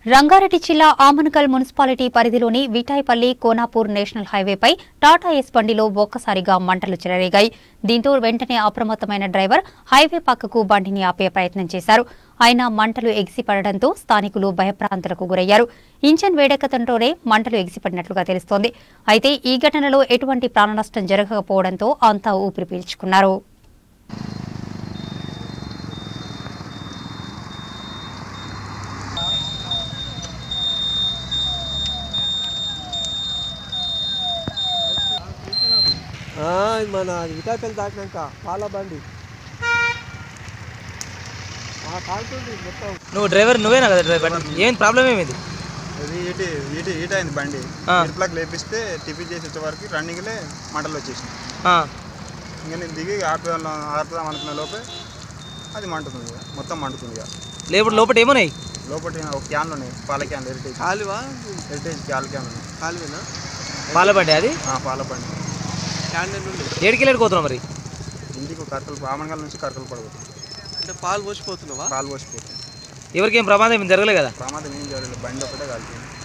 రంగారెడ్డి జిల్లా ఆమనకల్ మున్సిపాలిటీ పరిధిలోని విటాయిపల్లి కోనాపూర్ నేషనల్ హైవేపై టాటా ఎస్ బండిలో ఒక్కసారిగా మంటలు చెలరేగాయి దీంతో వెంటనే అప్రమత్తమైన డ్రైవర్ హైవే పక్కకు బండిని ఆపే ప్రయత్నం చేశారు అయినా మంటలు ఎగిసిపడడంతో స్థానికులు భయప్రాంతులకు గురయ్యారు ఇంజన్ వేడెక్కడంతోనే మంటలు ఎగిసిపడినట్లుగా తెలుస్తోంది అయితే ఈ ఘటనలో ఎటువంటి ప్రాణనష్టం జరగకపోవడంతో అంతా ఊపిరి పీల్చుకున్నారు ఆ, ఇది మన వికాపల్లి దాటినాక పాల బండి ఆ, కాలుతుంది మొత్తం నువ్వు డ్రైవర్ నువ్వేనా కదా డ్రైవర్ ఏం ప్రాబ్లం ఏమిది ఇది ఈటి ఈటి ఈట అయింది బండి ఆ. ఇరుపులకు లేపిస్తే టిఫిన్ చేసి వచ్చే వరకు రన్నింగ్లే మంటలు వచ్చేసింది ఆ, ఇంకా నేను దిగి ఆపుదాం ఆపుదాం అనుకున్న లోపే అది మండుతుంది ఇక. మొత్తం మండుతుంది ఇక లేపుడు లోపల ఏమున్నాయి లోపల ఒక క్యాన్లు ఉన్నాయి పాల క్యాన్లు హెరిటేజ్ కాలువా హెరిటేజ్ పాల క్యాన్లు ఉన్నాయి కాలువేనా పాల బండి అది ఆ, పాల బండి క్యాండిల్ నుండి ఏడికి వెళ్ళిపోతున్నావు మరి ఇంటికి కరకలు ఆమనగల్ నుంచి కరకలు పడబోతుంది అంటే పాలు పోసిపోతున్నావా పాలు పోసిపోతుంది ఎవరికి ఏం ప్రమాదం ఏం జరగలే కదా ప్రమాదం ఏం జరగలేదు బండి ఒకటే కాలిపోయింది